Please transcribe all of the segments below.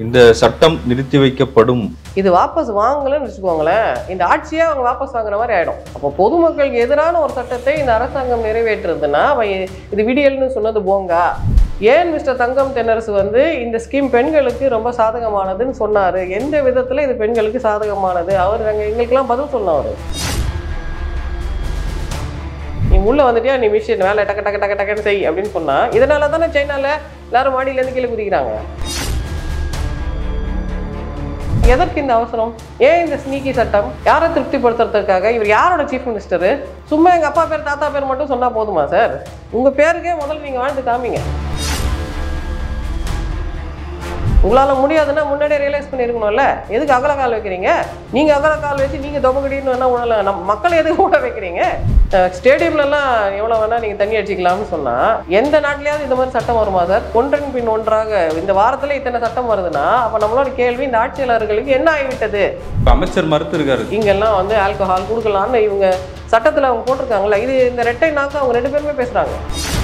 இந்த சட்டம் நிறுத்தி வைக்கப்படும் இது வாபஸ் வாங்கலன்னு வச்சுக்கோங்களேன் இந்த ஆட்சியே அவங்க வாபஸ் வாங்குற மாதிரி ஆயிடும் அப்போ பொதுமக்களுக்கு எதிரான ஒரு சட்டத்தை இந்த அரசாங்கம் நிறைவேற்றுறதுன்னா அவன் இ- இது விடியல்னு சொன்னது போங்கா ஏன் மிஸ்டர் தங்கம் தென்னரசு வந்து இந்த ஸ்கீம் பெண்களுக்கு ரொம்ப சாதகமானதுன்னு சொன்னாரு எந்த விதத்துல இது பெண்களுக்கு சாதகமானது அவர் அங்கே எங்களுக்கெல்லாம் பதில் சொன்னவர் நீ உள்ள வந்துட்டியா நீ மிஷின் வேலை டக்கு டக்கு டக்கு டக்குன்னு செய் அப்படின்னு சொன்னா இதனால தானே சைனால எல்லாரும் மாடியிலேருந்து கீழே குதிக்கிறாங்க எதற்கு இந்த அவசரம் ஏன் இந்த ஸ்னீக்கி சட்டம் யாரை திருப்திப்படுத்துறதுக்காக இவர் யாரோட சீஃப் மினிஸ்டரு சும்மா எங்க அப்பா பேர் தாத்தா பேர் மட்டும் சொன்னா போதுமா சார் உங்க பேருக்கே முதல்ல நீங்க வாழ்ந்து காமிங்க உங்களால முடியாதுன்னா முன்னாடியே ரியலைஸ் பண்ணிருக்கணும்ல எதுக்கு அகல கால் வைக்கிறீங்க நீங்க அகல கால் வச்சு நீங்க தொபகடின்னு வேணா உணல நம்ம மக்களை எதுக்கு கூட வைக்கிறீங்க ஸ்டேடியம்ல எல்லாம் எவ்வளவு வேணா நீங்க தண்ணி அடிச்சிக்கலாம்னு சொன்னா எந்த நாட்டிலயாவது இந்த மாதிரி சட்டம் வருமா சார் ஒன்றன் பின் ஒன்றாக இந்த வாரத்துல இத்தனை சட்டம் வருதுன்னா அப்ப நம்மளோட கேள்வி இந்த ஆட்சியாளர்களுக்கு என்ன ஆகிவிட்டது இப்ப அமைச்சர் மறுத்து இருக்காரு இங்கெல்லாம் வந்து ஆல்கஹால் கொடுக்கலாம்னு இவங்க சட்டத்துல அவங்க போட்டிருக்காங்கல்ல இது இந்த ரெட்டை நாக்கு அவங்க ரெண்டு பேருமே பேசுறாங்க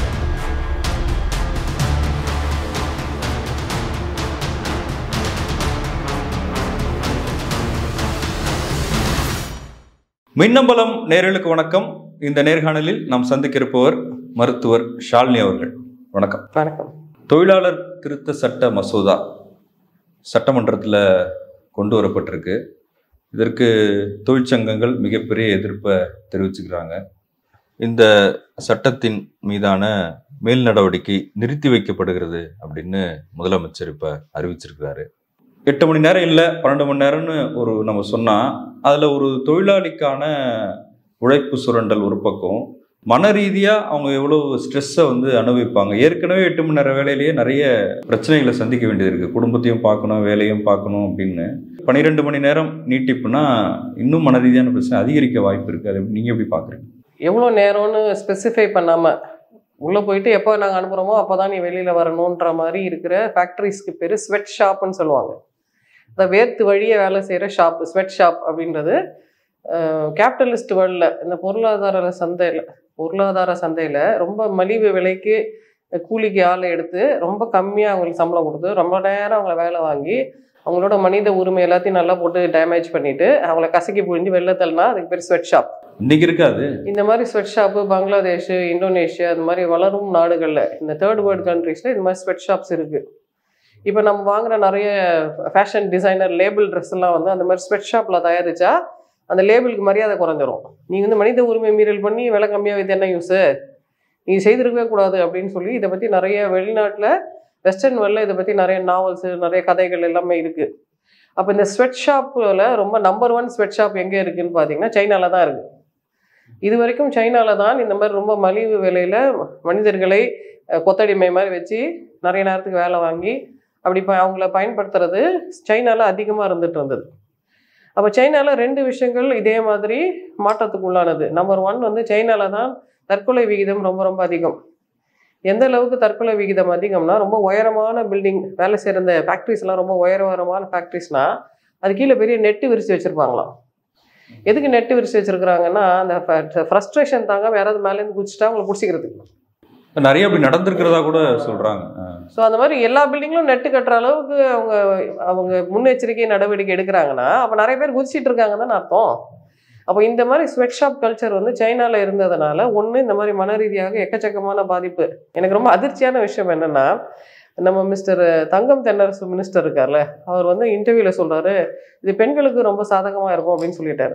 மின்னம்பலம் நேயர்களுக்கு வணக்கம் இந்த நேர்காணலில் நாம் சந்திக்க இருப்பவர் மருத்துவர் ஷாலினி அவர்கள் வணக்கம் வணக்கம் தொழிலாளர் திருத்த சட்ட மசோதா சட்டமன்றத்தில் கொண்டு வரப்பட்டிருக்கு இதற்கு தொழிற்சங்கங்கள் மிகப்பெரிய எதிர்ப்பை தெரிவிச்சுக்கிறாங்க இந்த சட்டத்தின் மீதான மேல் நடவடிக்கை நிறுத்தி வைக்கப்படுகிறது அப்படின்னு முதலமைச்சர் இப்போ அறிவிச்சிருக்கிறாரு எட்டு மணி நேரம் இல்லை பன்னெண்டு மணி நேரம்னு ஒரு நம்ம சொன்னால் அதில் ஒரு தொழிலாளிக்கான உழைப்பு சுரண்டல் ஒரு பக்கம் மன ரீதியாக அவங்க எவ்வளோ ஸ்ட்ரெஸ்ஸை வந்து அனுபவிப்பாங்க ஏற்கனவே எட்டு மணி நேரம் வேலையிலேயே நிறைய பிரச்சனைகளை சந்திக்க வேண்டியது இருக்குது குடும்பத்தையும் பார்க்கணும் வேலையும் பார்க்கணும் அப்படின்னு பன்னிரெண்டு மணி நேரம் நீட்டிப்புனா இன்னும் மன ரீதியான பிரச்சனை அதிகரிக்க வாய்ப்பு இருக்குது அது நீங்கள் எப்படி பார்க்குறீங்க எவ்வளோ நேரம்னு ஸ்பெசிஃபை பண்ணாமல் உள்ளே போயிட்டு எப்போ நாங்கள் அனுப்புகிறோமோ அப்போ தான் நீ வெளியில் வரணுன்ற மாதிரி இருக்கிற ஃபேக்ட்ரிஸ்க்கு பேர் ஸ்வெட் ஷாப்னு சொல்லுவாங்க இந்த வேர்த்து வழியே வேலை செய்கிற ஷாப் ஸ்வெட் ஷாப் அப்படின்றது கேபிட்டலிஸ்ட் வேர்ல்டில் இந்த பொருளாதார சந்தையில் பொருளாதார சந்தையில் ரொம்ப மலிவு விலைக்கு கூலிக்கு ஆளை எடுத்து ரொம்ப கம்மியாக அவங்களுக்கு சம்பளம் கொடுத்து ரொம்ப நேரம் அவங்கள வேலை வாங்கி அவங்களோட மனித உரிமை எல்லாத்தையும் நல்லா போட்டு டேமேஜ் பண்ணிட்டு அவங்கள கசக்கி புழிஞ்சு வெளில தள்ளினா அதுக்கு பேர் ஸ்வெட் ஷாப் இன்னைக்கு இருக்காது இந்த மாதிரி ஸ்வெட் ஷாப்பு பங்களாதேஷ் இந்தோனேஷியா இந்த மாதிரி வளரும் நாடுகளில் இந்த தேர்ட் வேர்ல்டு கண்ட்ரீஸில் இந்த மாதிரி ஸ்வெட் ஷாப்ஸ் இருக்குது இப்போ நம்ம வாங்குற நிறைய ஃபேஷன் டிசைனர் லேபிள் ட்ரெஸ் எல்லாம் வந்து அந்த மாதிரி ஸ்வெட் ஷாப்பில் தயாரிச்சா அந்த லேபிளுக்கு மரியாதை குறைஞ்சிரும் நீங்கள் வந்து மனித உரிமை மீறல் பண்ணி விலை கம்மியாக இது என்ன யூஸு நீங்கள் செய்திருக்கவே கூடாது அப்படின்னு சொல்லி இதை பற்றி நிறைய வெளிநாட்டில் வெஸ்டர்ன் வேர்ல்டில் இதை பற்றி நிறைய நாவல்ஸ் நிறைய கதைகள் எல்லாமே இருக்குது அப்போ இந்த ஸ்வெட் ஷாப்பில் ரொம்ப நம்பர் ஒன் ஸ்வெட் ஷாப் எங்கே இருக்குன்னு பார்த்தீங்கன்னா சைனால தான் இருக்குது இது வரைக்கும் சைனால தான் இந்த மாதிரி ரொம்ப மலிவு விலையில் மனிதர்களை அஹ், கொத்தடிமை மாதிரி வச்சு நிறைய நேரத்துக்கு வேலை வாங்கி அப்படி ப அவங்கள பயன்படுத்துறது சைனால அதிகமாக இருந்துட்டு இருந்தது அப்போ சைனால ரெண்டு விஷயங்கள் இதே மாதிரி மாற்றத்துக்கு உள்ளானது நம்பர் ஒன் வந்து சைனால தான் தற்கொலை விகிதம் ரொம்ப ரொம்ப அதிகம் எந்த அளவுக்கு தற்கொலை விகிதம் அதிகம்னா ரொம்ப உயரமான பில்டிங் வேலை செய்கிற இந்த ஃபேக்ட்ரிஸ்லாம் ரொம்ப உயர உயரமான ஃபேக்ட்ரிஸ்னா அது கீழே பெரிய நெட்டு விரிச்சு வச்சுருப்பாங்களாம் எதுக்கு நெட்டு விரிச்சு வச்சிருக்கிறாங்கன்னா அந்த ஃப்ரஸ்ட்ரேஷன் தாங்க யாராவது மேலேருந்து குதிச்சுட்டா அவங்களை பிடிச்சிக்கிறதுக்கு நிறைய அப்படி நடந்திருக்கிறதா கூட சொல்கிறாங்க ஸோ அந்த மாதிரி எல்லா பில்டிங்லும் நெட்டு கட்டுற அளவுக்கு அவங்க அவங்க முன்னெச்சரிக்கை நடவடிக்கை எடுக்கிறாங்கன்னா அப்போ நிறைய பேர் குதிச்சிட்டு இருக்காங்க தானே அர்த்தம் அப்போ இந்த மாதிரி ஸ்வெட் ஷாப் கல்ச்சர் வந்து சைனால இருந்ததுனால ஒன்று இந்த மாதிரி மன ரீதியாக எக்கச்சக்கமான பாதிப்பு எனக்கு ரொம்ப அதிர்ச்சியான விஷயம் என்னன்னா நம்ம மிஸ்டர் தங்கம் தென்னரசு மினிஸ்டர் இருக்கார்ல அவர் வந்து இன்டர்வியூவில் சொல்றாரு இது பெண்களுக்கு ரொம்ப சாதகமாக இருக்கும் அப்படின்னு சொல்லிட்டாரு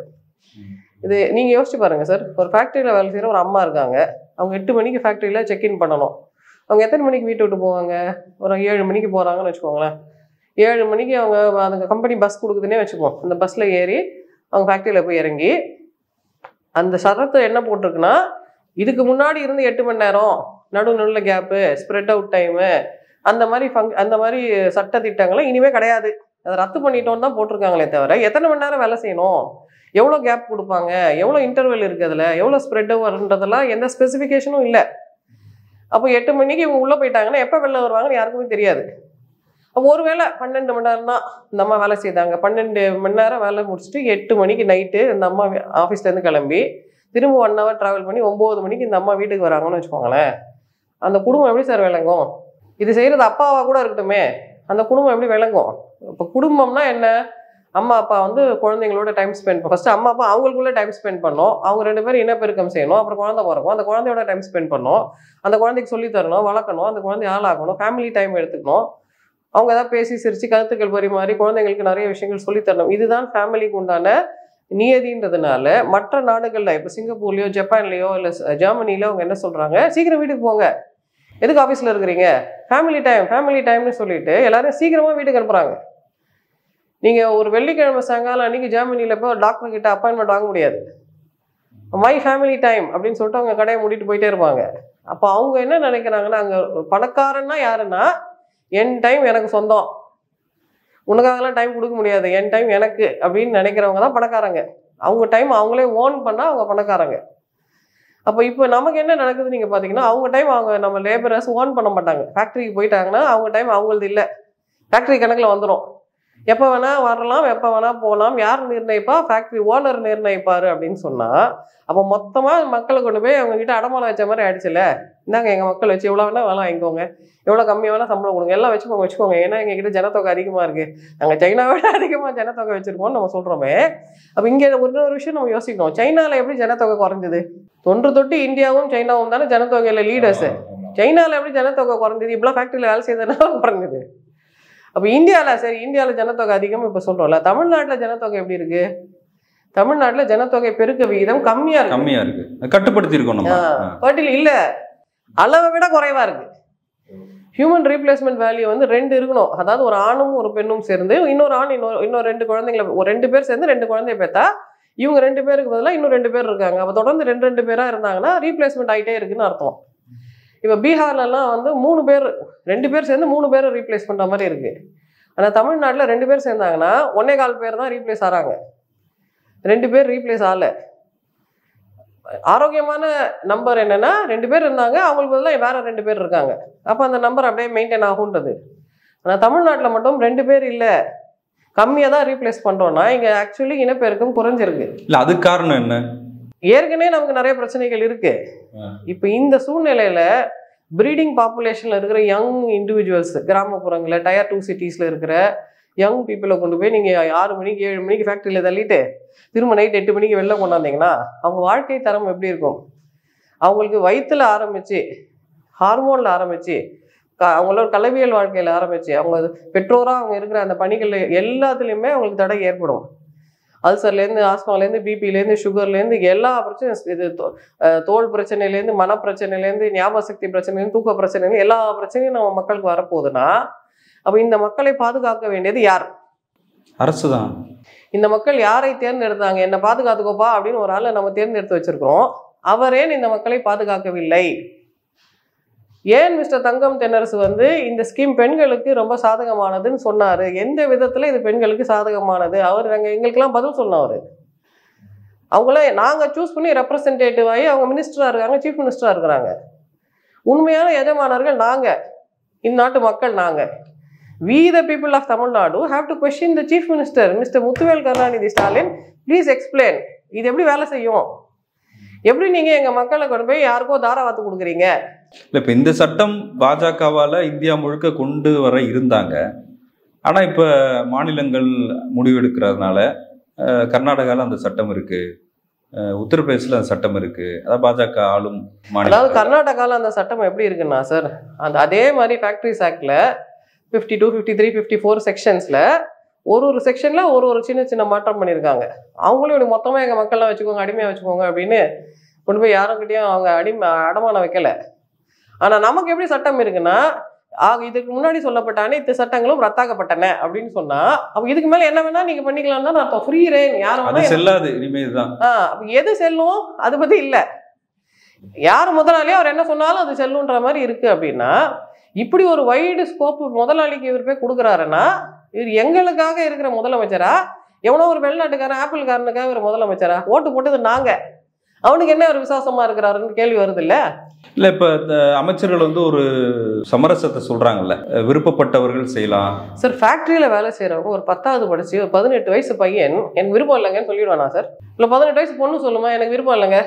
இது நீங்கள் யோசிச்சு பாருங்க சார் ஒரு ஃபேக்ட்ரியில் வேலை செய்கிற ஒரு அம்மா இருக்காங்க அவங்க எட்டு மணிக்கு ஃபேக்ட்ரியில் செக்இன் பண்ணணும் அவங்க எத்தனை மணிக்கு வீட்டை விட்டு போவாங்க ஒரு ஏழு மணிக்கு போகிறாங்கன்னு வச்சுக்கோங்களேன் ஏழு மணிக்கு அவங்க அந்த கம்பெனி பஸ் கொடுக்குதுன்னே வச்சுப்போம் அந்த பஸ்ஸில் ஏறி அவங்க ஃபேக்ட்ரியில் போய் இறங்கி அந்த சரத்து என்ன போட்டிருக்குன்னா இதுக்கு முன்னாடி இருந்து எட்டு மணி நேரம் நடு நடுவில் கேப்பு ஸ்ப்ரெட் அவுட் டைமு அந்த மாதிரி ஃபங் அந்த மாதிரி சட்ட திட்டங்கள்லாம் இனிமே கிடையாது அதை ரத்து பண்ணிட்டோம்னு தான் போட்டிருக்காங்களே தவிர எத்தனை மணி நேரம் வேலை செய்யணும் எவ்வளோ கேப் கொடுப்பாங்க எவ்வளோ இன்டர்வெல் இருக்குது அதில் எவ்வளோ ஸ்ப்ரெட் வருன்றதெல்லாம் எந்த ஸ்பெசிஃபிகேஷனும் இல்லை அப்போ எட்டு மணிக்கு இவங்க உள்ளே போயிட்டாங்கன்னா எப்போ வெளில வருவாங்கன்னு யாருக்குமே தெரியாது அப்போ ஒருவேளை பன்னெண்டு மணி நேரம் தான் இந்த அம்மா வேலை செய்தாங்க பன்னெண்டு மணி நேரம் வேலை முடிச்சுட்டு எட்டு மணிக்கு நைட்டு இந்த அம்மா ஆஃபீஸ்லேருந்து கிளம்பி திரும்ப ஒன் ஹவர் ட்ராவல் பண்ணி ஒம்பது மணிக்கு இந்த அம்மா வீட்டுக்கு வராங்கன்னு வச்சுக்கோங்களேன் அந்த குடும்பம் எப்படி சார் விளங்கும் இது செய்கிறது அப்பாவா கூட இருக்கட்டுமே அந்த குடும்பம் எப்படி விளங்கும் இப்போ குடும்பம்னா என்ன அம்மா அப்பா வந்து குழந்தைங்களோட டைம் ஸ்பெண்ட் ஃபர்ஸ்ட் அம்மா அப்பா அவங்களுக்குள்ள டைம் ஸ்பெண்ட் பண்ணணும் அவங்க ரெண்டு பேரும் இனப்பெருக்கம் செய்யணும் அப்புறம் குழந்தை பிறக்கும் அந்த குழந்தையோட டைம் ஸ்பெண்ட் பண்ணணும் அந்த குழந்தைக்கு சொல்லித் தரணும் வளர்க்கணும் அந்த குழந்தைய ஆளாக்கணும் ஃபேமிலி டைம் எடுத்துக்கணும் அவங்க ஏதாவது பேசி சிரிச்சு கருத்துக்கள் பரிமாறி குழந்தைங்களுக்கு நிறைய விஷயங்கள் சொல்லித் தரணும் இதுதான் ஃபேமிலிக்கு உண்டான நியதின்றதுனால மற்ற நாடுகளில் இப்போ சிங்கப்பூர்லேயோ ஜப்பான்லேயோ இல்லை ஜெர்மனிலோ அவங்க என்ன சொல்கிறாங்க சீக்கிரம் வீட்டுக்கு போங்க எதுக்கு ஆஃபீஸில் இருக்கிறீங்க ஃபேமிலி டைம் ஃபேமிலி டைம்னு சொல்லிட்டு எல்லாரும் சீக்கிரமாக வீட்டுக்கு அனுப்புகிறாங்க நீங்கள் ஒரு வெள்ளிக்கிழமை சாயங்காலம் அன்றைக்கி ஜெர்மனியில் போய் டாக்டர் கிட்ட அப்பாயின்மெண்ட் வாங்க முடியாது மை ஃபேமிலி டைம் அப்படின்னு சொல்லிட்டு அவங்க கடையை மூடிட்டு போயிட்டே இருப்பாங்க அப்போ அவங்க என்ன நினைக்கிறாங்கன்னா அங்கே பணக்காரன்னா யாருன்னா என் டைம் எனக்கு சொந்தம் உனக்காகலாம் டைம் கொடுக்க முடியாது என் டைம் எனக்கு அப்படின்னு நினைக்கிறவங்க தான் பணக்காரங்க அவங்க டைம் அவங்களே ஓன் பண்ணால் அவங்க பணக்காரங்க அப்போ இப்போ நமக்கு என்ன நடக்குது நீங்கள் பார்த்தீங்கன்னா அவங்க டைம் அவங்க நம்ம லேபரர்ஸ் ஓன் பண்ண மாட்டாங்க ஃபேக்ட்ரிக்கு போயிட்டாங்கன்னா அவங்க டைம் அவங்களது இல்லை ஃபேக்ட்ரி கணக்கில் வந்துடும் எப்போ வேணால் வரலாம் எப்போ வேணால் போகலாம் யார் நிர்ணயிப்பா ஃபேக்ட்ரி ஓனர் நிர்ணயிப்பார் அப்படின்னு சொன்னால் அப்போ மொத்தமாக மக்களை கொண்டு போய் அவங்க கிட்ட அடமானம் வச்ச மாதிரி ஆயிடுச்சுல்ல இந்தாங்க எங்கள் மக்கள் வச்சு எவ்வளோ வேணால் வேலை வாங்கிக்கோங்க எவ்வளோ கம்மியாக வேணால் சம்பளம் கொடுங்க எல்லாம் வச்சுக்கோங்க வச்சுக்கோங்க ஏன்னா எங்ககிட்ட ஜனத்தொகை அதிகமாக இருக்குது நாங்கள் சைனாவை விட அதிகமாக ஜனத்தொகை வச்சுருக்கோம்னு நம்ம சொல்கிறோமே அப்போ இங்கே ஒரு இன்னொரு விஷயம் நம்ம யோசிக்கணும் சைனாவில் எப்படி ஜனத்தொகை குறைஞ்சது தொன்று தொட்டு இந்தியாவும் சைனாவும் தானே ஜனத்தொகையில் லீடர்ஸு சைனாவில் எப்படி ஜனத்தொகை குறைஞ்சது இப்படிலாம் ஃபேக்ட்ரியில் வேலை செய்ததுனால குறைஞ்சது அப்போ இந்தியாவில் சரி இந்தியாவில் ஜனத்தொகை அதிகம் இப்போ சொல்கிறோம்ல தமிழ்நாட்டில் ஜனத்தொகை எப்படி இருக்கு தமிழ்நாட்டில் ஜனத்தொகை பெருக்க விகிதம் கம்மியாக இருக்கு கம்மியா இருக்கு கட்டுப்படுத்தி இருக்கோம் நம்ம ஆ. பர்டில் இல்லை அளவை விட குறைவா இருக்கு ஹியூமன் ரீப்ளேஸ்மெண்ட் வேல்யூ வந்து ரெண்டு இருக்கணும் அதாவது ஒரு ஆணும் ஒரு பெண்ணும் சேர்ந்து இன்னொரு ஆண் இன்னொரு இன்னொரு ரெண்டு குழந்தைங்களை ஒரு ரெண்டு பேர் சேர்ந்து ரெண்டு குழந்தைய பெற்றா இவங்க ரெண்டு பேருக்கு பதிலாக இன்னும் ரெண்டு பேர் இருக்காங்க அப்போ தொடர்ந்து ரெண்டு ரெண்டு பேராக இருந்தாங்கன்னா ரீப்ளேஸ்மெண்ட் ஆகிட்டே இருக்குன்னு அர்த்தம் இப்போ பீகார்லலாம் வந்து மூணு பேர் ரெண்டு பேர் சேர்ந்து மூணு பேரை ரீப்ளேஸ் பண்ணுற மாதிரி இருக்கு ஆனால் தமிழ்நாட்டில் ரெண்டு பேர் சேர்ந்தாங்கன்னா ஒன்னே கால் பேர் தான் ரீப்ளேஸ் ஆகிறாங்க ரெண்டு பேர் ரீப்ளேஸ் ஆகல ஆரோக்கியமான நம்பர் என்னன்னா ரெண்டு பேர் இருந்தாங்க அவங்களுக்கு பதிலாக வேற ரெண்டு பேர் இருக்காங்க அப்போ அந்த நம்பர் அப்படியே மெயின்டைன் ஆகுன்றது ஆனால் தமிழ்நாட்டில் மட்டும் ரெண்டு பேர் இல்லை கம்மியாக தான் ரீப்ளேஸ் பண்ணுறோன்னா இங்கே ஆக்சுவலி இனப்பெருக்கம் குறைஞ்சிருக்கு இல்ல அதுக்கு காரணம் என்ன ஏற்கனவே நமக்கு நிறைய பிரச்சனைகள் இருக்கு ஆ. இப்போ இந்த சூழ்நிலையில ப்ரீடிங் பாப்புலேஷன்ல இருக்கிற யங் இண்டிவிஜுவல்ஸ் கிராமப்புறங்களில் டயர் டூ சிட்டிஸ்ல இருக்கிற யங் பீப்புளை கொண்டு போய் நீங்க ஆறு மணிக்கு ஏழு மணிக்கு ஃபேக்ட்ரியில தள்ளிட்டு திரும்ப நைட் எட்டு மணிக்கு வெளில கொண்டாந்தீங்கன்னா அவங்க வாழ்க்கை தரம் எப்படி இருக்கும் அவங்களுக்கு வயிற்றுல ஆரம்பிச்சு ஹார்மோன்ல ஆரம்பிச்சு க- அவங்களோட கலவியல் வாழ்க்கையில ஆரம்பிச்சு அவங்க பெற்றோரா அவங்க இருக்கிற அந்த பணிகள் எல்லாத்துலேயுமே அவங்களுக்கு தடை ஏற்படும் அல்சர்லேருந்து ஆஸ்மாலேருந்து பிபிலேருந்து சுகர்லேருந்து எல்லா பிரச்சனையும் இது தோ- அஹ் தோல் பிரச்சனையிலேருந்து மனப்பிரச்சனையிலேருந்து ஞாபக சக்தி பிரச்சனையிலேருந்து தூக்க பிரச்சனையிலேருந்து எல்லா பிரச்சனையும் நம்ம மக்களுக்கு வரப்போகுதுன்னா அப்போ இந்த மக்களை பாதுகாக்க வேண்டியது யார் அரசு தான் இந்த மக்கள் யாரை தேர்ந்தெடுத்தாங்க என்னை பாதுகாத்துக்கோப்பா அப்படின்னு ஒரு ஆளை நம்ம தேர்ந்தெடுத்து வச்சிருக்கிறோம் அவர் ஏன் இந்த மக்களை பாதுகாக்கவில்லை ஏன் மிஸ்டர் தங்கம் தென்னரசு வந்து இந்த ஸ்கீம் பெண்களுக்கு ரொம்ப சாதகமானதுன்னு சொன்னாரு எந்த விதத்துல இது பெண்களுக்கு சாதகமானது அவர் நாங்க எங்களுக்கெல்லாம் பதில் சொன்னவர் அவங்கள நாங்க சூஸ் பண்ணி ரெப்ரசன்டேட்டிவ் ஆகி அவங்க மினிஸ்டரா இருக்காங்க சீஃப் மினிஸ்டரா இருக்கிறாங்க உண்மையான எஜமானர்கள் நாங்க இந்நாட்டு மக்கள் நாங்க we the people of Tamil Nadu have to question the chief minister mister Muthuvel Karunanidhi Stalin please explain இது எப்படி வேலை செய்யும் எப்படி நீங்க எங்க மக்களை கொண்டு போய் யாருக்கோ தாராவாத்து கொடுக்குறீங்க இல்ல இப்ப இந்த சட்டம் பாஜகவால இந்தியா முழுக்க கொண்டு வர இருந்தாங்க ஆனா இப்ப மாநிலங்கள் முடிவெடுக்கிறதுனால அஹ், கர்நாடகால அந்த சட்டம் இருக்கு அஹ், உத்தரப்பிரதேசல அந்த சட்டம் இருக்கு அதாவது பாஜக ஆளும் அதாவது மாநிலம் கர்நாடகாவில் அந்த சட்டம் எப்படி இருக்குன்னா சார் அந்த அதே மாதிரி ஃபேக்ட்ரிஸ் ஆக்டில் fifty two fifty three fifty four செக்ஷன்ஸில் ஒரு ஒரு செக்ஷனில் ஒரு ஒரு சின்ன சின்ன மாற்றம் பண்ணியிருக்காங்க அவங்களும் இப்படி மொத்தமாக எங்கள் மக்கள்லாம் வச்சுக்கோங்க அடிமையாக வச்சுக்கோங்க அப்படின்னு கொண்டு போய் யாருக்கிட்டையும் அவங்க அடிமை அடமானம் வைக்கல ஆனால் நமக்கு எப்படி சட்டம் இருக்குன்னா ஆக இதுக்கு முன்னாடி சொல்லப்பட்ட அனைத்து சட்டங்களும் ரத்தாக்கப்பட்டன அப்படின்னு சொன்னா அப்போ இதுக்கு மேலே என்ன வேணா நீங்க பண்ணிக்கலாம் தான் அர்த்தம் ஃப்ரீ ரேன் யாரும் அது வேணா செல்லாது இனிமேல் தான் ஆ அப்ப எது செல்லும் அது பத்தி இல்ல யார் முதலாளியோ அவர் என்ன சொன்னாலும் அது செல்லுன்ற மாதிரி இருக்கு அப்படின்னா இப்படி ஒரு வைடு ஸ்கோப் முதலாளிக்கு இவர் போய் கொடுக்குறாருன்னா இவர் எங்களுக்காக இருக்கிற முதலமைச்சரா எவனோ ஒரு வெளிநாட்டுக்காரன் ஆப்பிள்காரனுக்காக ஒரு முதலமைச்சரா ஓட்டு போட்டது நாங்க அவனுக்கு என்ன ஒரு விசுவாசமா இருக்கிறாருன்னு கேள்வி வருது இல்ல இல்ல இப்ப இந்த அமைச்சர்கள் வந்து ஒரு சமரசத்தை சொல்றாங்கல்ல அஹ், விருப்பப்பட்டவர்கள் செய்யலாம் சார் ஃபேக்ட்ரியில வேலை செய்றவங்க ஒரு பத்தாவது படிச்சு ஒரு பதினெட்டு வயசு பையன் எனக்கு விருப்பம் இல்லைங்கன்னு சொல்லிடுவானா சார் இல்லை பதினெட்டு வயசு பொண்ணு சொல்லுமா எனக்கு விருப்பம் இல்லைங்க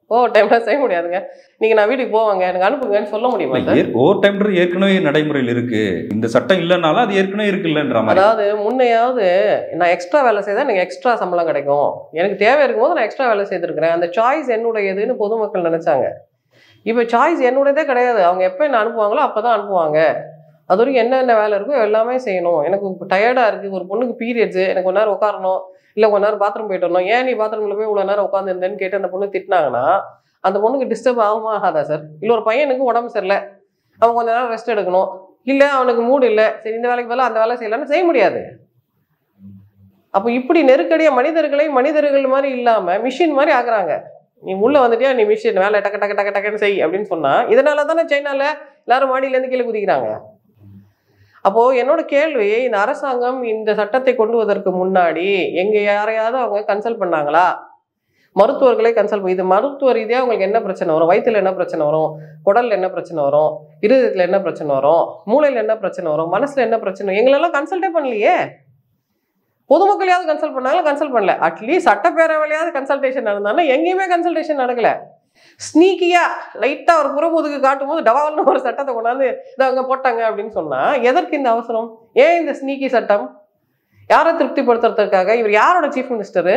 ஓவர் டைம்லாம் செய்ய முடியாதுங்க நீங்க நான் வீட்டுக்கு போவாங்க எனக்கு அனுப்புங்கன்னு சொல்ல முடியுமா சார் ஓவர் டைம்ன்றது ஏற்கனவே நடைமுறையில் இருக்கு இந்த சட்டம் இல்லைனாலும் அது ஏற்கனவே இருக்குல்லன்ற மாதிரி அதாவது முன்னையாவது நான் எக்ஸ்ட்ரா வேலை செய்தா எனக்கு எக்ஸ்ட்ரா சம்பளம் கிடைக்கும் எனக்கு தேவை இருக்கும்போது நான் எக்ஸ்ட்ரா வேலை செய்திருக்கிறேன் அந்த சாய்ஸ் என்னுடையதுன்னு பொதுமக்கள் நினைச்சாங்க இப்போ சாய்ஸ் என்னுடையதே கிடையாது அவங்க எப்போ என்ன அனுப்புவாங்களோ அப்போ தான் அனுப்புவாங்க அது வரைக்கும் என்னென்ன வேலை இருக்கோ எல்லாமே செய்யணும் எனக்கு டயர்டாக இருக்குது ஒரு பொண்ணுக்கு பீரியட்ஸு எனக்கு கொஞ்ச நேரம் உட்காரணும் இல்லை கொஞ்ச நேரம் பாத்ரூம் போயிட்டு வரணும் ஏன் நீ பாத்ரூமில் போய் இவ்வளோ நேரம் உட்காந்துருந்தேன்னு கேட்டு அந்த பொண்ணு திட்டினாங்கன்னா அந்த பொண்ணுக்கு டிஸ்டர்ப் ஆகுமா ஆகாதா சார் இல்லை ஒரு பையனுக்கு உடம்பு சரியில்லை அவன் கொஞ்ச நேரம் ரெஸ்ட் எடுக்கணும் இல்லை அவனுக்கு மூடு இல்லை சரி இந்த வேலைக்கு பதிலா அந்த வேலை செய்யலாம்னு செய்ய முடியாது அப்போ இப்படி நெருக்கடியாக மனிதர்களை மனிதர்கள் மாதிரி இல்லாமல் மிஷின் மாதிரி ஆக்குறாங்க நீ உள்ள வந்துட்டியா நீ மிஷின் வேலை டக்கு டக்கு டக்கு டக்குன்னு செய் அப்படின்னு சொன்னா இதனால தானே சைனால எல்லாரும் மாடியிலேருந்து கீழே குதிக்கிறாங்க அப்போ என்னோட கேள்வி இந்த அரசாங்கம் இந்த சட்டத்தை கொண்டு வருவதற்கு முன்னாடி எங்க யாரையாவது அவங்க கன்சல்ட் பண்ணாங்களா மருத்துவர்களை கன்சல்ட் இது மருத்துவ ரீதியாக உங்களுக்கு என்ன பிரச்சனை வரும் வயிற்றுல என்ன பிரச்சனை வரும் குடல்ல என்ன பிரச்சனை வரும் இருதயத்தில் என்ன பிரச்சனை வரும் மூளையில் என்ன பிரச்சனை வரும் மனசுல என்ன பிரச்சனை வரும்? எங்களெல்லாம் கன்சல்ட்டே பண்ணலையே பொதுமக்களையாவது கன்சல்ட் பண்ணாங்களா கன்சல்ட் பண்ணல அட்லீஸ்ட் சட்டப்பேரவையிலையாவது கன்சல்டேஷன் நடந்தாலும் எங்கேயுமே கன்சல்டேஷன் நடக்கல ஸ்னீக்கியா லைட்டா ஒரு புறமுதுக்கு காட்டும் போது டவால்னு ஒரு சட்டத்தை கொண்டாந்து இதை அங்க போட்டாங்க அப்படின்னு சொன்னா எதற்கு இந்த அவசரம் ஏன் இந்த ஸ்னீக்கி சட்டம் யாரை திருப்திப்படுத்துறதுக்காக இவர் யாரோட சீஃப் மினிஸ்டரு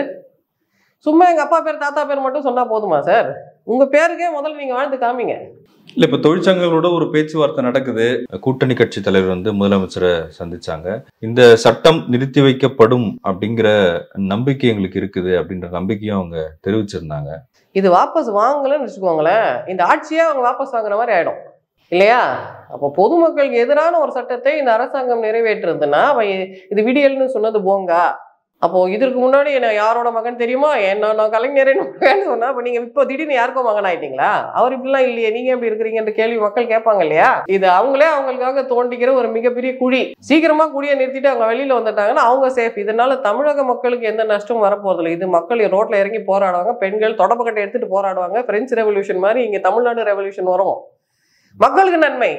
சும்மா எங்க அப்பா பேர் தாத்தா பேர் மட்டும் சொன்னா போதுமா சார் உங்க பேருக்கே முதல்ல நீங்க வாழ்ந்து காமிங்க இல்ல இப்ப தொழிற்சங்கங்களோட ஒரு பேச்சுவார்த்தை நடக்குது கூட்டணி கட்சி தலைவர் வந்து முதலமைச்சரை சந்திச்சாங்க இந்த சட்டம் நிறுத்தி வைக்கப்படும் அப்படிங்கிற நம்பிக்கை எங்களுக்கு இருக்குது அப்படின்ற நம்பிக்கையும் அவங்க தெரிவிச்சிருந்தாங்க இது வாபஸ் வாங்கலன்னு வச்சுக்கோங்களேன் இந்த ஆட்சியே அவங்க வாபஸ் வாங்குற மாதிரி ஆயிடும் இல்லையா அப்போ பொதுமக்களுக்கு எதிரான ஒரு சட்டத்தை இந்த அரசாங்கம் நிறைவேற்றுறதுன்னா அவன் இ- இது விடியல்னு சொன்னது போங்கா அப்போ இதற்கு முன்னாடி என்ன யாரோட மகன் தெரியுமா என்ன நான் கலைஞரின் மகன் சொன்னா அப்ப நீங்க இப்போ திடீர்னு யாருக்கோ மகன் ஆயிட்டீங்களா அவர் இப்படிலாம் இல்லையே நீங்க எப்படி இருக்கிறீங்கன்ற கேள்வி மக்கள் கேட்பாங்க இல்லையா இது அவங்களே அவங்களுக்காக தோண்டிக்கிற ஒரு மிகப்பெரிய குழி சீக்கிரமா குழியை நிறுத்திட்டு அவங்க வெளியில வந்துட்டாங்கன்னா அவங்க சேஃப் இதனால தமிழக மக்களுக்கு எந்த நஷ்டமும் வரப்போறதில்லை இது மக்கள் ரோட்ல இறங்கி போராடுவாங்க பெண்கள் தொடப்பக்கட்டை எடுத்துட்டு போராடுவாங்க பிரெஞ்சு ரெவல்யூஷன் மாதிரி இங்க தமிழ்நாடு ரெவல்யூஷன் வரும் மக்களுக்கு நன்மை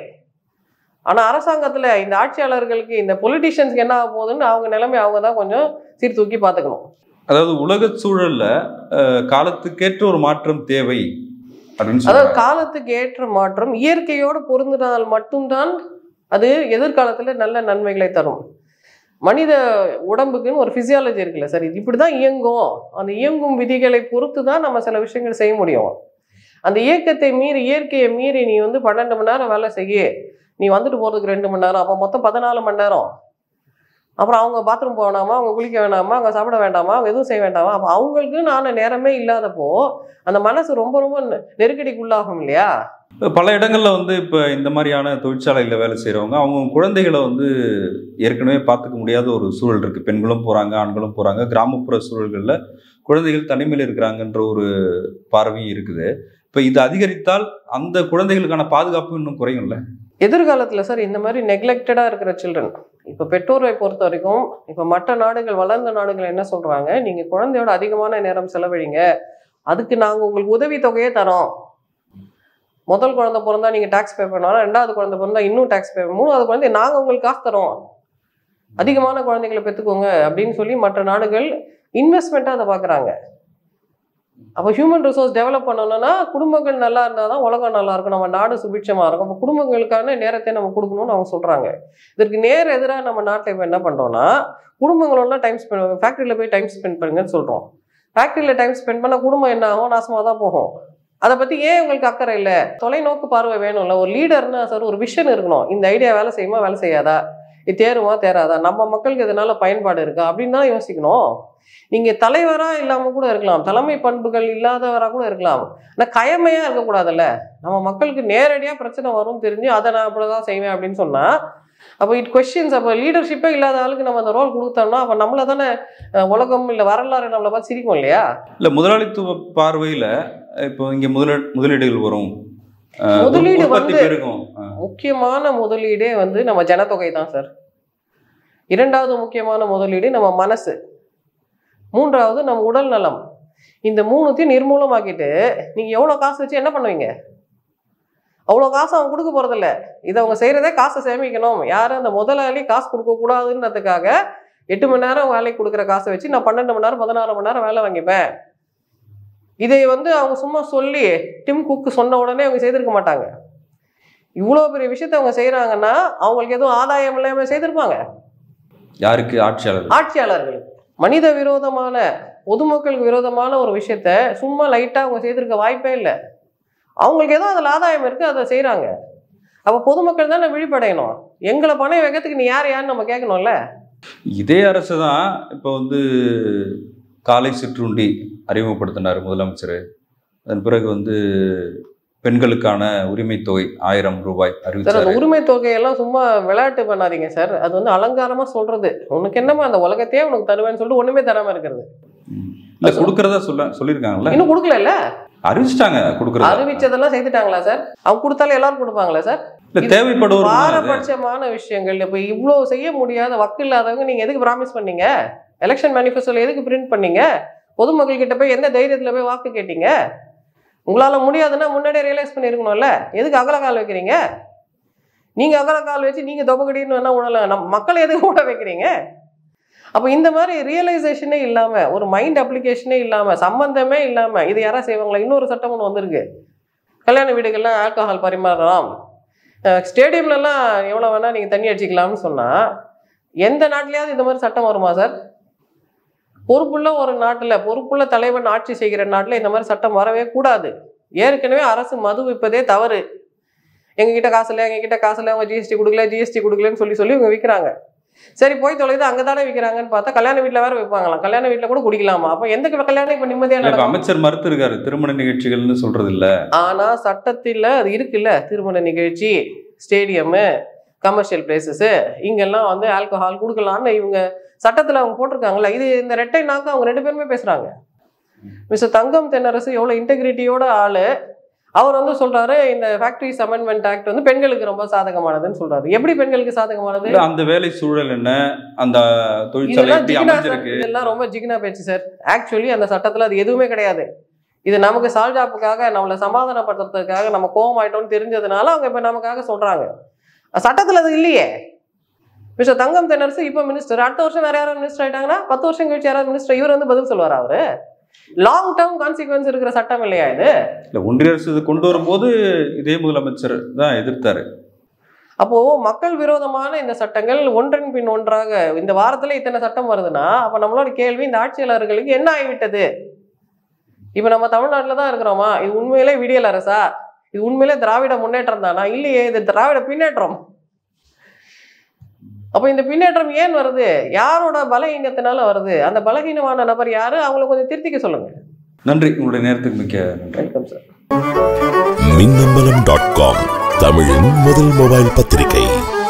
ஆனா அரசாங்கத்துல இந்த ஆட்சியாளர்களுக்கு இந்த பொலிட்டிஷியன்ஸ்க்கு என்ன ஆக போகுதுன்னு அவங்க நிலைமை அவங்க தான் கொஞ்சம் சீர்தூக்கி பார்த்துக்கணும் அதாவது உலக சூழல்ல அஹ், காலத்துக்கேற்ற ஒரு மாற்றம் தேவை அப்படின்னு அதாவது சொல்றாங்க காலத்துக்கு ஏற்ற மாற்றம் இயற்கையோடு பொருந்தினால் மட்டும்தான் அது எதிர்காலத்துல நல்ல நன்மைகளை தரும் மனித உடம்புக்குன்னு ஒரு பிசியாலஜி இருக்குல்ல சார் இது இப்படி தான் இயங்கும் அந்த இயங்கும் விதிகளை பொறுத்து தான் நம்ம சில விஷயங்கள் செய்ய முடியும் அந்த இயக்கத்தை மீறி இயற்கையை மீறி நீ வந்து பன்னெண்டு மணி நேரம் வேலை செய்ய நீ வந்துட்டு போகிறதுக்கு ரெண்டு மணி நேரம் அப்போ மொத்தம் பதினாலு மணி நேரம் அப்புறம் அவங்க பாத்ரூம் போகணாமா அவங்க குளிக்க வேணாமா அவங்க சாப்பிட வேண்டாமா அவங்க எதுவும் செய்ய வேண்டாமா அப்போ அவங்களுக்கு நான் நேரமே இல்லாதப்போ அந்த மனசு ரொம்ப ரொம்ப நெ- நெருக்கடிக்குள்ளாகும் இல்லையா பல இடங்கள்ல வந்து இப்ப இந்த மாதிரியான தொழிற்சாலையில வேலை செய்றவங்க அவங்க குழந்தைகளை வந்து ஏற்கனவே பார்த்துக்க முடியாத ஒரு சூழல் இருக்கு பெண்களும் போறாங்க ஆண்களும் போறாங்க கிராமப்புற சூழல்கள்ல குழந்தைகள் தனிமையில் இருக்கிறாங்கன்ற ஒரு பார்வையும் இருக்குது இப்ப இது அதிகரித்தால் அந்த குழந்தைகளுக்கான பாதுகாப்பு இன்னும் குறையும்ல எதிர்காலத்தில் சார் இந்த மாதிரி நெக்லெக்டடாக இருக்கிற சில்ட்ரன் இப்போ பெற்றோரை பொறுத்த வரைக்கும் இப்போ மற்ற நாடுகள் வளர்ந்த நாடுகள் என்ன சொல்கிறாங்க நீங்கள் குழந்தையோட அதிகமான நேரம் செலவழிங்க அதுக்கு நாங்கள் உங்களுக்கு உதவி தொகையே தரோம் முதல் குழந்தை பிறந்தா நீங்கள் டேக்ஸ் பே பண்ணணும் ரெண்டாவது குழந்தை பிறந்தா இன்னும் டேக்ஸ் பே மூணாவது குழந்தை நாங்கள் உங்களுக்கு காசு தரோம் அதிகமான குழந்தைகளை பெற்றுக்கோங்க அப்படின்னு சொல்லி மற்ற நாடுகள் இன்வெஸ்ட்மெண்ட்டாக அதை பார்க்குறாங்க அப்போ ஹியூமன் ரிசோர்ஸ் டெவலப் பண்ணணும்னா குடும்பங்கள் நல்லா இருந்தால் தான் உலகம் நல்லா இருக்கும் நம்ம நாடு சுபிட்சமாக இருக்கும் அப்போ குடும்பங்களுக்கான நேரத்தை நம்ம கொடுக்கணும்னு அவங்க சொல்கிறாங்க இதற்கு நேர் எதிராக நம்ம நாட்டில் இப்போ என்ன பண்ணுறோம்னா குடும்பங்களோட டைம் ஸ்பெண்ட் ஃபேக்ட்ரியில் போய் டைம் ஸ்பெண்ட் பண்ணுங்கன்னு சொல்கிறோம் ஃபேக்ட்ரியில் டைம் ஸ்பெண்ட் பண்ணால் குடும்பம் என்ன ஆகும் நாசமாக தான் போகும் அதை பற்றி ஏன் உங்களுக்கு அக்கறை இல்லை தொலைநோக்கு பார்வை வேணும்ல ஒரு லீடர்னா சார் ஒரு விஷன் இருக்கணும் இந்த ஐடியா வேலை செய்யுமா வேலை செய்யாதா இது தேருமா தேராதா நம்ம மக்களுக்கு இதனால பயன்பாடு இருக்கா அப்படின்னு தான் யோசிக்கணும் நீங்கள் தலைவராக இல்லாமல் கூட இருக்கலாம் தலைமை பண்புகள் இல்லாதவராக கூட இருக்கலாம் ஆனால் கயமையாக இருக்கக்கூடாதுல்ல நம்ம மக்களுக்கு நேரடியாக பிரச்சனை வரும் தெரிஞ்சு அதை நான் அப்படி தான் செய்வேன் அப்படின்னு சொன்னால் அப்போ இட் கொஸ்டின்ஸ் அப்போ லீடர்ஷிப்பே இல்லாத ஆளுக்கு நம்ம அந்த ரோல் கொடுத்தோம்னா அப்போ நம்மளை தானே அஹ், உலகம் இல்லை வரலாறு நம்மளை பார்த்து சிரிக்கும் இல்லையா இல்ல முதலாளித்துவ பார்வையில இப்போ இங்க முதல முதலீடுகள் வரும் அஹ், முதலீடு உற்பத்தி வந்து- பெருகும் அஹ், முக்கியமான முதலீடே வந்து நம்ம ஜனத்தொகை தான் சார் இரண்டாவது முக்கியமான முதலீடு நம்ம மனசு மூன்றாவது நம்ம உடல் நலம் இந்த மூணுத்தையும் நிர்மூலமாக்கிட்டு நீங்கள் எவ்வளோ காசு வச்சு என்ன பண்ணுவீங்க அவ்வளோ காசு அவங்க கொடுக்க போகிறதில்ல இதை அவங்க செய்கிறதே காசை சேமிக்கணும் யாரும் அந்த முதலாளி காசு கொடுக்கக்கூடாதுன்றதுக்காக எட்டு மணி நேரம் வேலைக்கு கொடுக்குற காசை வச்சு நான் பன்னெண்டு மணி நேரம் பதினாறு மணி நேரம் வேலை வாங்கிப்பேன் இதை வந்து அவங்க சும்மா சொல்லி டிம் குக்கு சொன்ன உடனே அவங்க செய்திருக்க மாட்டாங்க இவ்வளோ பெரிய விஷயத்தை அவங்க செய்கிறாங்கன்னா அவங்களுக்கு எதுவும் ஆதாயம் இல்லாமல் செய்திருப்பாங்க யாருக்கு ஆட்சியாளர் ஆட்சியாளர்கள் மனித விரோதமான பொதுமக்களுக்கு விரோதமான ஒரு விஷயத்த சும்மா லைட்டாக அவங்க செய்திருக்க வாய்ப்பே இல்லை அவங்களுக்கு ஏதோ அதில் ஆதாயம் இருக்குது அதை செய்கிறாங்க அப்போ பொதுமக்கள் தானே விழிப்படையணும் எங்களை பணம் வைக்கிறதுக்கு நீ யார் யாருன்னு நம்ம கேட்கணும்ல இதே அரசு தான் இப்போ வந்து காலை சிற்றுண்டி அறிமுகப்படுத்தினார் முதலமைச்சர் அதன் பிறகு வந்து பெண்களுக்கான உரிமை தொகை ஆயிரம் ரூபாய் சார் அறிவிச்சாரு அந்த உரிமை தொகையெல்லாம் சும்மா விளையாட்டு பண்ணாதீங்க சார் அது வந்து அலங்காரமாக சொல்கிறது உனக்கு என்னமா அந்த உலகத்தையே உனக்கு தருவேன்னு சொல்லிட்டு ஒன்றுமே தராமல் இருக்கிறது ம். இல்ல கொடுக்கறதா சொல்ல சொல்லியிருக்காங்கல்ல இன்னும் கொடுக்கல அறிவிச்சிட்டாங்க கொடுக்கறதா அறிவிச்சதெல்லாம் செய்துட்டாங்களா சார் அவங்க கொடுத்தாலும் எல்லாரும் கொடுப்பாங்களா சார் இல்ல தேவைப்படுவோர் தானே அது. பாரபட்சமான விஷயங்கள் இப்போ இவ்வளோ செய்ய முடியாத வக்கு இல்லாதவங்க நீங்கள் எதுக்கு ப்ராமிஸ் பண்ணீங்க எலெக்ஷன் மேனிஃபெஸ்டோல எதுக்கு பிரிண்ட் பண்ணீங்க பொதுமக்கள் கிட்ட போய் எந்த தைரியத்தில் போய் வாக்கு கேட்டீங்க உங்களால் முடியாதுன்னா முன்னாடியே ரியலைஸ் பண்ணியிருக்கணும்ல எதுக்கு அகலக்கால் வைக்கிறீங்க நீங்கள் அகலக்கால் வச்சு நீங்கள் தொபக்கடின்னு வேணா உடல நம்ம மக்களை எதுக்கு விட வைக்கிறீங்க அப்போ இந்த மாதிரி ரியலைசேஷனே இல்லாமல் ஒரு மைண்ட் அப்ளிகேஷனே இல்லாமல் சம்பந்தமே இல்லாமல் இது யாரா செய்வாங்களா இன்னொரு சட்டம் ஒன்று வந்திருக்கு கல்யாண வீடுகள்லாம் ஆல்கஹால் பரிமாறலாம் ஸ்டேடியம்லலாம் எவ்வளோ வேணால் நீங்கள் தண்ணி அடிச்சிக்கலாம்னு சொன்னால் எந்த நாட்டிலையாவது இந்த மாதிரி சட்டம் வருமா சார் பொறுப்புள்ள ஒரு நாட்டில் பொறுப்புள்ள தலைவன் ஆட்சி செய்கிற நாட்டில் இந்த மாதிரி சட்டம் வரவே கூடாது ஏற்கனவே அரசு மது விற்பதே தவறு எங்ககிட்ட காசு இல்லை எங்ககிட்ட காசு இல்லை அவங்க ஜிஎஸ்டி கொடுக்கல ஜிஎஸ்டி கொடுக்கலன்னு சொல்லி சொல்லி இவங்க விற்கிறாங்க சரி போய் தொலைது அங்கே தானே விற்கிறாங்கன்னு பார்த்தா கல்யாண வீட்டில் வேற வைப்பாங்களாம் கல்யாண வீட்டில் கூட குடிக்கலாமா அப்போ எந்த கல்யாணம் இப்போ நிம்மதியாக இல்ல, இப்ப நடக்கும் அமைச்சர் மறுத்து இருக்காரு திருமண நிகழ்ச்சிகள்னு சொல்றது இல்ல ஆனா சட்டத்தில் அது இருக்குல்ல திருமண நிகழ்ச்சி ஸ்டேடியமு கமர்ஷியல் பிளேசஸ் இங்கெல்லாம் வந்து ஆல்கஹால் கொடுக்கலான்னு இவங்க சட்டத்தில் அவங்க போட்டிருக்காங்கல்ல இது இந்த ரெட்டை நாக்கு அவங்க ரெண்டு பேருமே பேசுறாங்க மிஸ்டர் தங்கம் தென்னரசு எவ்வளோ இன்டெகிரிட்டியோட ஆளு அவர் வந்து சொல்றாரு இந்த ஃபேக்டரிஸ் அமெண்ட்மெண்ட் ஆக்ட் வந்து பெண்களுக்கு ரொம்ப சாதகமானதுன்னு சொல்றாரு எப்படி பெண்களுக்கு சாதகமானது இல்ல, அந்த வேலை சூழல் என்ன அந்த தொழிற்சாலை இதெல்லாம் எப்படி ஜிகினா சார் அமைஞ்சிருக்கு இதெல்லாம் ரொம்ப ஜிகினா பேச்சு சார் ஆக்சுவலி அந்த சட்டத்துல அது எதுவுமே கிடையாது இது நமக்கு சால்ஜாப்புக்காக நம்மளை சமாதானப்படுத்துறதுக்காக நம்ம கோவம் ஆயிட்டோம்னு தெரிஞ்சதுனால அவங்க இப்ப நமக்காக சொல்றாங்க சட்டத்துல அது இல்லையே மிஸ்டர் தங்கம் தென்னரசு இப்போ மினிஸ்டர் அடுத்த வருஷம் வேற யாராவது மினிஸ்டர் ஆயிட்டாங்கன்னா பத்து வருஷம் கழிச்சு யாராவது மினிஸ்டர் இவர் வந்து பதில் சொல்லுவார் அவரு லாங் டேர்ம் கான்சிக்வன்ஸ் இருக்கிற சட்டம் இல்லையா இது இல்ல ஒன்றிய அரசு இது கொண்டு வரும்போது இதே முதலமைச்சர் தான் எதிர்த்தாரு அப்போ மக்கள் விரோதமான இந்த சட்டங்கள் ஒன்றன் பின் ஒன்றாக இந்த வாரத்துல இத்தனை சட்டம் வருதுன்னா அப்ப நம்மளோட கேள்வி இந்த ஆட்சியாளர்களுக்கு என்ன ஆகிவிட்டது இப்ப நம்ம தமிழ்நாட்டில் தான் இருக்கிறோமா இது உண்மையிலே விடியல் அரசா இது உண்மையிலே திராவிட முன்னேற்றம் தானா இல்லையே இது திராவிட பின்னேற்றம் அப்போ இந்த பின்னேற்றம் ஏன் வருது யாரோட பலகீனத்தினால வருது அந்த பலகீனமான நபர் யாரு அவங்கள கொஞ்சம் திருத்திக்க சொல்லுங்க நன்றி உங்களுடைய நேரத்துக்கு மிக்க நன்றி welcome sir Minnambalam dot com தமிழின் முதல் மொபைல் பத்திரிகை